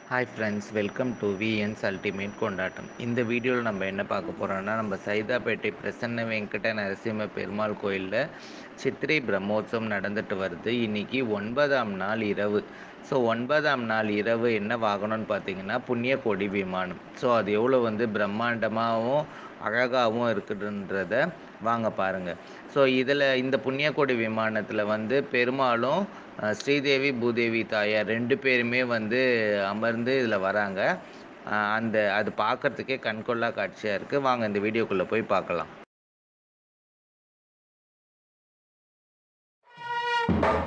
hi friends welcome to VNS ultimate கொண்டாட்டம் இந்த வீடியோவில் நம்ம என்ன பார்க்க போகிறோம்னா நம்ம சைதாப்பேட்டை பிரசன்ன வெங்கட நரசிம்ம பெருமாள் கோயிலில் சித்திரை பிரம்மோற்சவம் நடந்துட்டு வருது இன்னைக்கு ஒன்பதாம் நாள் இரவு ஸோ ஒன்பதாம் நாள் இரவு என்ன வாகனம்னு பார்த்தீங்கன்னா புண்ணிய கொடி விமானம் ஸோ அது எவ்வளோ வந்து பிரம்மாண்டமாகவும் அழகாகவும் இருக்குதுன்றத வாங்க பாருங்கள் ஸோ இதில் இந்த புண்ணியக்கோடி விமானத்தில் வந்து பெருமாளும் அஹ், ஸ்ரீதேவி பூதேவி தாயார் ரெண்டு பேருமே வந்து அமர்ந்து இதில் வராங்க அஹ், அந்த அது பார்க்கறதுக்கே கண்கொள்ளா காட்சியாக இருக்குது வாங்க இந்த வீடியோக்குள்ளே போய் பார்க்கலாம்